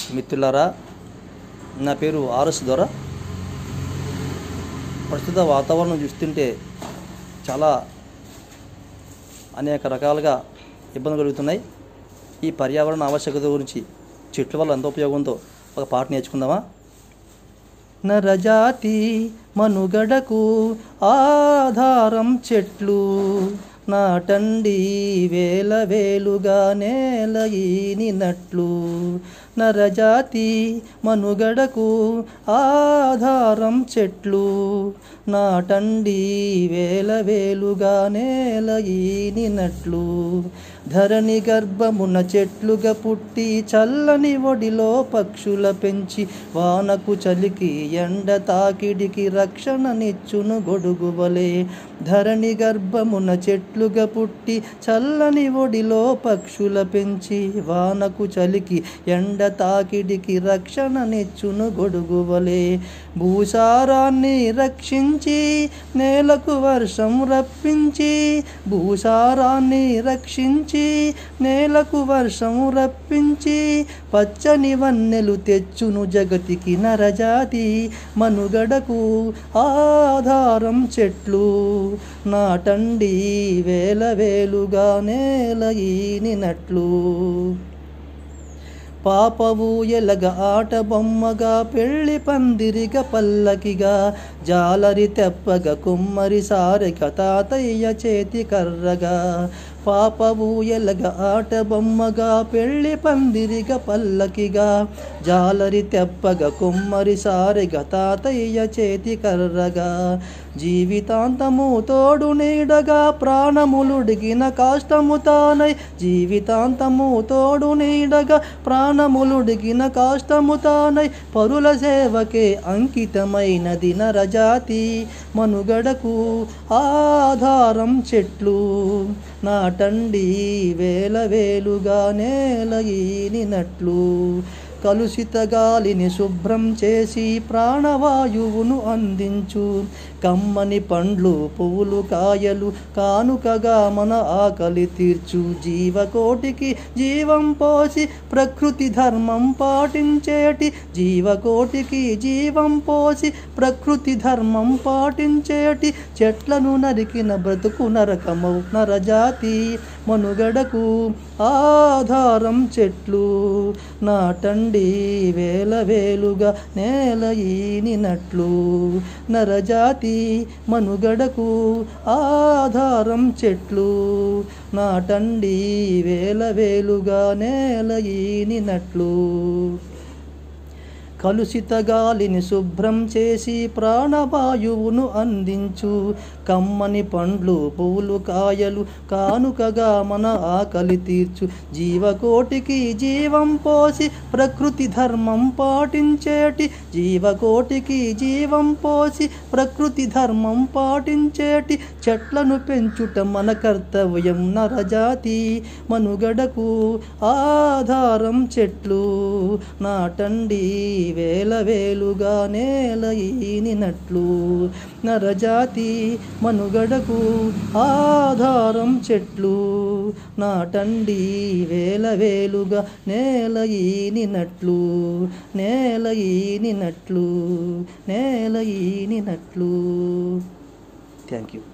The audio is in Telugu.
మిత్రులారా నా పేరు ఆర్ఎస్ దొర ప్రస్తుత వాతావరణం చూస్తుంటే చాలా అనేక రకాలుగా ఇబ్బందులు కలుగుతున్నాయి ఈ పర్యావరణ ఆవశ్యకత గురించి చెట్ల వల్ల ఎంత ఉపయోగం ఉందో ఒక పాట నేర్చుకుందామా నరజాతి మనుగడకు ఆధారం చెట్లు నాటండి వేల వేలుగా నేల ఈనినట్లు నరజాతి మనుగడకు ఆధారం చెట్లు నాటండి వేల వేలుగా నేల ఈనినట్లు ధరణి గర్భమున చెట్లుగా పుట్టి చల్లని ఒడిలో పక్షుల పెంచి వానకు చలికి ఎండ తాకిడికి రక్షణనిచ్చును గొడుగువలే ధరణి గర్భమున చెట్లుగా పుట్టి చల్లని ఒడిలో పక్షుల పెంచి వానకు చలికి ఎండ తాకిడికి రక్షణనిచ్చును గొడుగువలే భూసారాన్ని రక్షించి నేలకు వర్షం రప్పించి భూసారాన్ని రక్షించి నేలకు వర్షం రప్పించి పచ్చని వన్నెలు తెచ్చును జగతికి నరజాతి మనుగడకు ఆధారం చెట్లు నాటండి వేల వేలుగా నేల ఈనినట్లు పాపవు ఎలగ ఆట బొమ్మగా పెళ్లి పందిరిగ పల్లకిగా జాలరి తెప్పగ కుమ్మరి సారెగ తాతయ్య చేతి కర్రగా పాపవు ఎలగ ఆట బొమ్మగా పెళ్లి పందిరిగ పల్లకిగా జాలరి తెప్పగ కుమ్మరి సారెగ తాతయ్య చేతి కర్రగా జీవితాంతము తోడు నీడగా ప్రాణములుడిగిన కాష్టము తానై జీవితాంతము తోడు నీడగా ప్రాణములుడిగిన కాష్టము తానై పరుల సేవకే అంకితమైనది నరజాతి మనుగడకు ఆధారం చెట్లు నాటండి వేల వేలుగా నేల ఈనినట్లు కలుషిత గాలిని శుభ్రం చేసి ప్రాణవాయువును అందించు కమ్మని పండ్లు పువ్వులు కాయలు కానుకగా మన ఆకలి తీర్చు జీవకోటికి జీవం పోసి ప్రకృతి ధర్మం పాటించేటి జీవకోటికి జీవం పోసి ప్రకృతి ధర్మం పాటించేటి చెట్లను నరికిన బ్రతుకు నరకమౌ నరజాతి మనుగడకు ఆధారం చెట్లు నాటండి వేల వేలుగా నేల ఈనినట్లు నరజాతి మనుగడకు ఆధారం చెట్లు నాటండి వేల వేలుగా నేల ఈనినట్లు కలుషిత గాలిని శుభ్రం చేసి ప్రాణవాయువును అందించు కమ్మని పండ్లు పువ్వులు కాయలు కానుకగా మన ఆకలి తీర్చు జీవకోటికి జీవం పోసి ప్రకృతి ధర్మం పాటించేటి జీవకోటికి జీవం పోసి ప్రకృతి ధర్మం పాటించేటి చెట్లను పెంచుట మన కర్తవ్యం నరజాతి మనుగడకు ఆధారం చెట్లు నాటండి వేల వేలుగా నేల ఈనినట్లు నరజాతి మనుగడకు ఆధారం చెట్లు నాటండి వేల వేలుగా నేల ఈనినట్లు నేల ఈనినట్లు నేల ఈనినట్లు థ్యాంక్ యూ